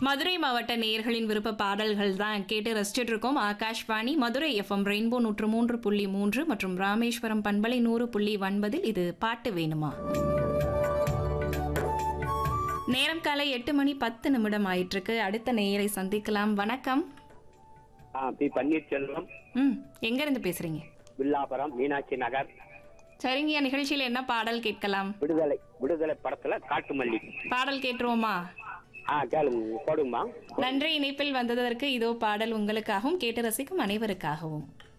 மதுரை மாவட்ட நேயர்களின் விருப்ப பாடல்கள் தான் கேட்டு ரசிச்சுட்டு இருக்கோம் ஆகாஷ்வாணி மதுரை எஃப்எம் ரெயின்போ நூற்று மூன்று புள்ளி மூன்று மற்றும் ராமேஸ்வரம் பண்பலை நூறு புள்ளி ஒன்பதில் இது பாட்டு வேணுமா நேரம் காலை எட்டு மணி பத்து நிமிடம் ஆயிட்டிருக்கு அடுத்த நேயரை சந்திக்கலாம் வணக்கம் ஆ பி பன்னீர்செல்வம் ம் எங்க இருந்து பேசுறீங்க வில்லாபுரம் மீனாட்சி நகர் சரிங்க நிகழ்ச்சியில் என்ன பாடல் கேட்கலாம் விடுதலை விடுதலை படத்துல காட்டுமல்லி பாடல் கேட்டுருவோமா ஆ கேளுங்க போடுங்கம்மா நன்றி இணைப்பில் வந்ததற்கு இதோ பாடல் உங்களுக்காகவும் கேட்டு ரசிக்கும் அனைவருக்காகவும்